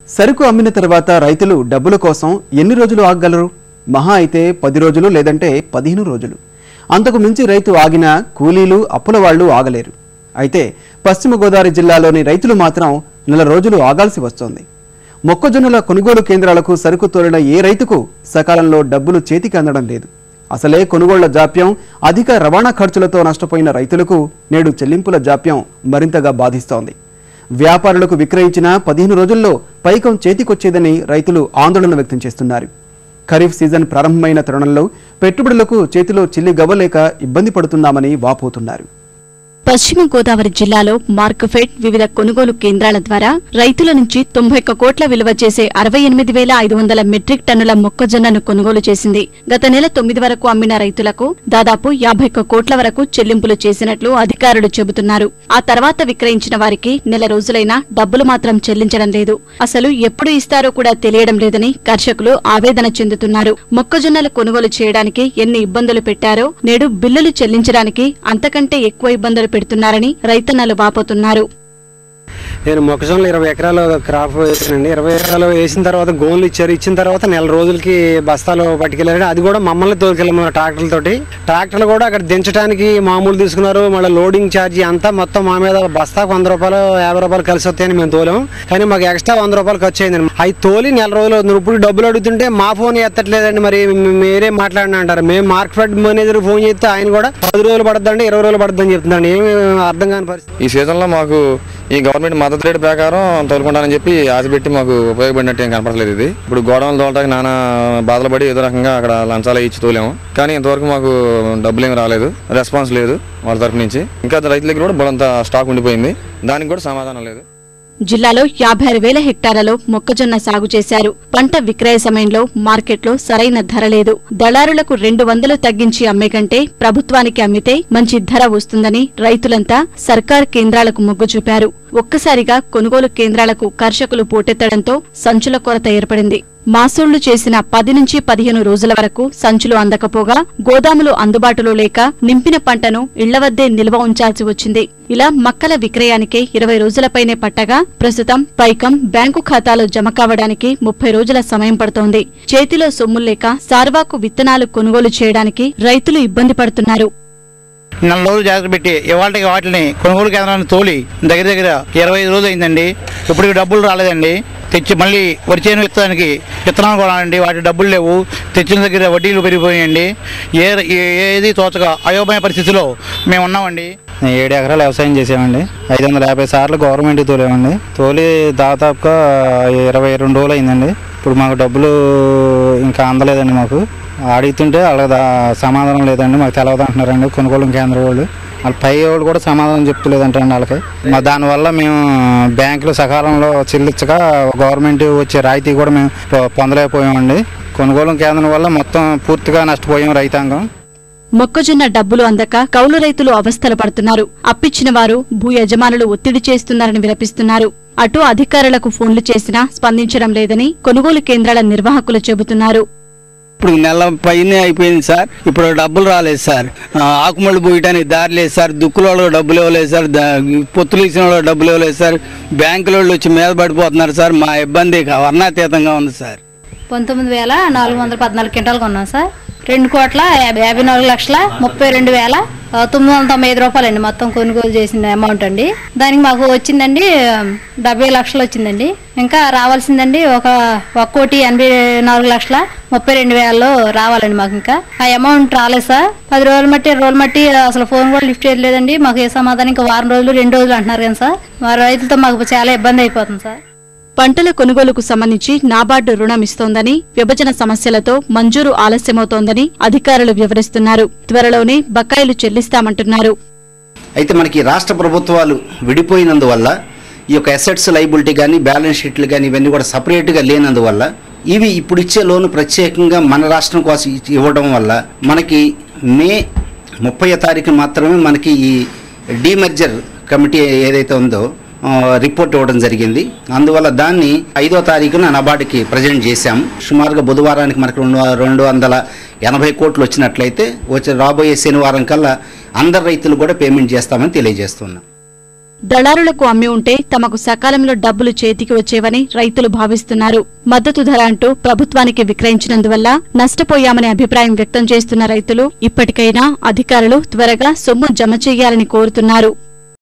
సరుకు అమ్మిన తర్వాత రైతులు డబ్బుల కోసం ఎన్ని రోజులు ఆగగలరు మహా అయితే పది రోజులు లేదంటే పదిహేను రోజులు అంతకు మించి రైతు ఆగినా కూలీలు అప్పుల వాళ్ళు ఆగలేరు అయితే పశ్చిమ గోదావరి జిల్లాలోని రైతులు మాత్రం నెల రోజులు ఆగాల్సి వస్తోంది మొక్కజొన్నల కొనుగోలు కేంద్రాలకు సరుకు తోలిన ఏ రైతుకు సకాలంలో డబ్బులు చేతికి అందడం లేదు అసలే కొనుగోళ్ల జాప్యం అధిక రవాణా ఖర్చులతో నష్టపోయిన రైతులకు నేడు చెల్లింపుల జాప్యం మరింతగా బాధిస్తోంది వ్యాపారులకు విక్రయించిన పదిహేను రోజుల్లో పైకం చేతికొచ్చేదని రైతులు ఆందోళన వ్యక్తం చేస్తున్నారు ఖరీఫ్ సీజన్ ప్రారంభమైన తరుణంలో పెట్టుబడులకు చేతిలో చిల్లి గవ్వలేక ఇబ్బంది పడుతున్నామని వాపోతున్నారు పశ్చిమ గోదావరి జిల్లాలో మార్కఫెడ్ వివిధ కొనుగోలు కేంద్రాల ద్వారా రైతుల నుంచి తొంభై ఒక్క కోట్ల విలువ చేసే అరవై ఎనిమిది వేల ఐదు వందల మెట్రిక్ టన్నుల మొక్కజొన్నను కొనుగోలు చేసింది గత నెల తొమ్మిది వరకు అమ్మిన రైతులకు దాదాపు యాభై ఒక్క కోట్ల వరకు చెల్లింపులు చేసినట్లు అధికారులు చెబుతున్నారు ఆ తర్వాత విక్రయించిన వారికి నెల రోజులైనా డబ్బులు మాత్రం చెల్లించడం లేదు అసలు ఎప్పుడు ఇస్తారో కూడా తెలియడం లేదని కర్షకులు ఆవేదన చెందుతున్నారు మొక్కజొన్నలు కొనుగోలు చేయడానికి ఎన్ని ఇబ్బందులు పెట్టారో నేడు బిల్లులు చెల్లించడానికి అంతకంటే ఎక్కువ ఇబ్బందులు పెడుతున్నారని రైతన్నలు వాపోతున్నారు నేను మొక్కజొన్నలు ఇరవై ఎకరాలు క్రాప్ వేసానండి ఇరవై ఎకరాలు వేసిన తర్వాత గోన్లు ఇచ్చారు ఇచ్చిన తర్వాత నెల రోజులకి బస్తాలు పట్టుకెళ్ళారు అది కూడా మమ్మల్ని తోలుకెళ్ళాము ట్రాక్టర్లతోటి ట్రాక్టర్లు కూడా అక్కడ దించడానికి మామూలు తీసుకున్నారు మళ్ళీ లోడింగ్ ఛార్జీ అంతా మొత్తం మా మీద బస్తాకు వంద రూపాయలు యాభై రూపాయలు కలిసి వస్తాయని మేము తోలాం కానీ మాకు ఎక్స్ట్రా వంద రూపాయలు ఖర్చు అయింది అవి తోలి నెల రోజులు అవుతుంది ఇప్పుడు డబ్బులు అడుగుతుంటే మా ఫోన్ ఎత్తట్లేదండి మరి మీరే మాట్లాడిన అంటారు మేము మార్కెట్ మేనేజర్ ఫోన్ చేస్తే ఆయన కూడా పది రోజులు పడుతుందండి ఇరవై రోజులు పడుతుందని చెప్తున్నాడు ఏమి అర్థం కాని పరిస్థితి ఈ సీజన్లో మాకు ఈ గవర్నమెంట్ మద్దతు రేటు ప్రకారం తోలుకుంటానని చెప్పి ఆశ పెట్టి మాకు ఉపయోగపడినట్టు ఏం కనపడలేదు ఇది ఇప్పుడు గోడౌన్లు తోలటానికి నానా బాధలు పడి ఏదో రకంగా అక్కడ లంచాలు ఇచ్చి తోలాము కానీ ఇంతవరకు మాకు డబ్బులు ఏమి రాలేదు రెస్పాన్స్ లేదు వాళ్ళ తరపు నుంచి ఇంకా రైతుల దగ్గర కూడా బలంత స్టాక్ ఉండిపోయింది దానికి కూడా సమాధానం లేదు జిల్లాలో యాభై ఆరు వేల హెక్టార్లలో మొక్కజొన్న సాగు చేశారు పంట విక్రయ సమయంలో మార్కెట్లో సరైన ధర లేదు దళారులకు రెండు వందలు తగ్గించి అమ్మే కంటే ప్రభుత్వానికి అమ్మితే మంచి ధర వస్తుందని రైతులంతా సర్కార్ కేంద్రాలకు మొగ్గు చూపారు ఒక్కసారిగా కొనుగోలు కేంద్రాలకు కర్షకులు పోటెత్తడంతో సంచుల కొరత ఏర్పడింది మాసూళ్లు చేసిన పది నుంచి పదిహేను రోజుల వరకు సంచులు అందకపోగా గోదాములు అందుబాటులో లేక నింపిన పంటను ఇళ్ల వద్దే నిల్వ ఉంచాల్సి వచ్చింది ఇలా మక్కల విక్రయానికే ఇరవై రోజులపైనే పట్టగా ప్రస్తుతం పైకం బ్యాంకు ఖాతాలో జమ కావడానికి ముప్పై రోజుల సమయం పడుతోంది చేతిలో సొమ్ముల్లేక సార్వాకు విత్తనాలు కొనుగోలు చేయడానికి రైతులు ఇబ్బంది పడుతున్నారు నెల రోజులు జాగ్రత్త పెట్టి ఇవాళకి వాటిని కొనుగోలు కేంద్రాన్ని తోలి దగ్గర దగ్గర ఇరవై ఐదు రోజులు అయిందండి ఇప్పటికి డబ్బులు రాలేదండి తెచ్చి మళ్ళీ వరిచేను విత్తడానికి విత్తనాలు కొనాలండి వాటి డబ్బులు లేవు తెచ్చిన దగ్గర వడ్డీలు పెరిగిపోయాయండి ఏ ఏ- ఏది తోచగా అయోమయ పరిస్థితిలో మేము ఉన్నామండి ఏడు ఎకరాలు వ్యవసాయం చేసామండి ఐదు వందల యాభై సార్లు గవర్నమెంట్కి తోలేమండి తోలి దాదాపుగా ఇరవై రెండు రోజులు అయిందండి ఇప్పుడు మాకు డబ్బులు ఇంకా అందలేదండి మాకు అడుగుతుంటే వాళ్ళకి దా- సమాధానం లేదండి మాకు తెలియదు అంటున్నారండి కొనుగోలు కేంద్రం వాళ్ళు వాళ్ళ పై వాళ్ళు కూడా సమాధానం చెప్తలేదంటండి వాళ్ళకి మా దానివల్ల మేము బ్యాంకులు సకాలంలో చెల్లించక గవర్నమెంట్ వచ్చే రాయితీ కూడా మేము పొ- పొందలేకపోయామండి కొనుగోలు కేంద్రం వల్ల మొత్తం పూర్తిగా నష్టపోయాం రైతాంగం మొక్కజొన్న డబ్బులు అందక కౌలు రైతులు అవస్థలు పడుతున్నారు అప్పిచ్చిన వారు భూ యజమానులు ఒత్తిడి చేస్తున్నారని విలపిస్తున్నారు అటు అధికారులకు ఫోన్లు చేసినా స్పందించడం లేదని కొనుగోలు కేంద్రాల నిర్వాహకులు చెబుతున్నారు ఇప్పుడు నెల పైనే అయిపోయింది సార్ ఇప్పుడు డబ్బులు రాలేదు సార్ ఆ, ఆకుమళ్ళు పోయడానికి దారి లేదు సార్ దుక్కుల వాళ్ళు డబ్బులు ఇవ్వలేదు సార్ దా- పొత్తులు ఇచ్చిన వాళ్ళు డబ్బులు ఇవ్వలేదు సార్ బ్యాంకుల వాళ్ళు వచ్చి మీద పడిపోతున్నారు సార్ మా ఇబ్బంది వర్ణాతీతంగా ఉంది సార్ పంతొమ్మిది వేల నాలుగు వందల పద్నాలుగు క్వింటాలు కొన్నాం సార్ రెండు కోట్ల యాభై యాభై నాలుగు లక్షల ముప్పై రెండు వేల ఆ, తొమ్మిది వందల తొంభై ఐదు రూపాయలండి మొత్తం కొనుగోలు చేసిన అమౌంట్ అండి దానికి మాకు వచ్చిందండి డెబ్బై లక్షలు వచ్చిందండి ఇంకా రావాల్సిందండి ఒక ఒక కోటి ఎనభై నాలుగు లక్షల ముప్పై రెండు వేలలో రావాలండి మాకు ఇంకా ఆ అమౌంట్ రాలేదు సార్ పది రోజులు మట్టి ఇరవై రోజులు మట్టి అసలు ఫోన్ కూడా లిఫ్ట్ చేయలేదండి మాకు ఏ సమాధానం ఇంకా వారం రోజులు రెండు రోజులు అంటున్నారు కానీ సార్ మా రైతులతో మాకు చాలా ఇబ్బంది అయిపోతుంది సార్ పంటల కొనుగోలుకు సంబంధించి నాబార్డు రుణం ఇస్తోందని విభజన సమస్యలతో మంజూరు ఆలస్యమవుతోందని అధికారులు వివరిస్తున్నారు త్వరలోనే బకాయిలు చెల్లిస్తామంటున్నారు అయితే మనకి రాష్ట్ర ప్రభుత్వాలు విడిపోయినందువల్ల ఈ యొక్క అసెట్స్ లైబిలిటీ కానీ బ్యాలెన్స్ షీట్లు కానీ ఇవన్నీ కూడా సపరేట్గా లేనందువల్ల ఇవి ఇప్పుడు ఇచ్చే లోను ప్రత్యేకంగా మన రాష్ట్రం కోసం ఇచ్చి- ఇవ్వడం వల్ల మనకి మే ముప్పై తారీఖు మాత్రమే మనకి ఈ డీమర్జర్ కమిటీ ఏదైతే ఉందో ఆ, రిపోర్ట్ ఇవ్వడం జరిగింది అందువల్ల దాన్ని ఐదో తారీఖున నబార్డుకి ప్రజెంట్ చేశాం సుమారుగా బుధవారానికి మనకు రెండు రెండు వందల ఎనభై కోట్లు వచ్చినట్లయితే వచ్చే రాబోయే శనివారం కల్లా అందరు రైతులు కూడా పేమెంట్ చేస్తామని తెలియజేస్తున్నాం దళారులకు అమ్మి ఉంటే తమకు సకాలంలో డబ్బులు చేతికి వచ్చేవని రైతులు భావిస్తున్నారు మద్దతు ధర అంటూ ప్రభుత్వానికి విక్రయించినందువల్ల నష్టపోయామనే అభిప్రాయం వ్యక్తం చేస్తున్న రైతులు ఇప్పటికైనా అధికారులు త్వరగా సొమ్ము జమ చేయాలని కోరుతున్నారు